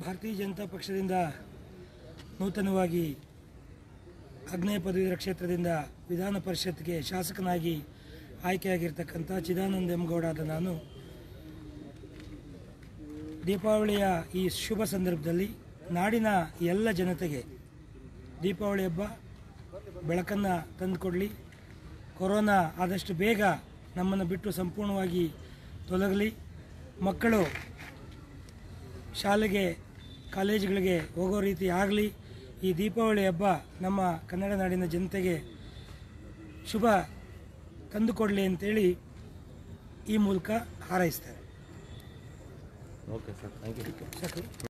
ಭಾರತೀಯ ಜನತಾ ಪಕ್ಷದಿಂದ ನೂತನವಾಗಿ ಆಗ್ನೇಯ ಪದವೀಧರ ಕ್ಷೇತ್ರದಿಂದ ವಿಧಾನ ಪರಿಷತ್ಗೆ ಶಾಸಕನಾಗಿ ಆಯ್ಕೆಯಾಗಿರ್ತಕ್ಕಂಥ ಚಿದಾನಂದ ಎಮ್ಗೌಡಾದ ನಾನು ದೀಪಾವಳಿಯ ಈ ಶುಭ ಸಂದರ್ಭದಲ್ಲಿ ನಾಡಿನ ಎಲ್ಲ ಜನತೆಗೆ ದೀಪಾವಳಿ ಹಬ್ಬ ಬೆಳಕನ್ನು ತಂದುಕೊಡಲಿ ಕೊರೋನಾ ಆದಷ್ಟು ಬೇಗ ನಮ್ಮನ್ನು ಬಿಟ್ಟು ಸಂಪೂರ್ಣವಾಗಿ ತೊಲಗಲಿ ಮಕ್ಕಳು ಶಾಲೆಗೆ ಕಾಲೇಜುಗಳಿಗೆ ಹೋಗೋ ರೀತಿ ಆಗಲಿ ಈ ದೀಪಾವಳಿ ಹಬ್ಬ ನಮ್ಮ ಕನ್ನಡ ನಾಡಿನ ಜನತೆಗೆ ಶುಭ ತಂದುಕೊಡಲಿ ಅಂತೇಳಿ ಈ ಮೂಲಕ ಹಾರೈಸ್ತಾರೆ ಓಕೆ ಸರ್ ಥ್ಯಾಂಕ್ ಯು ಸಾಕು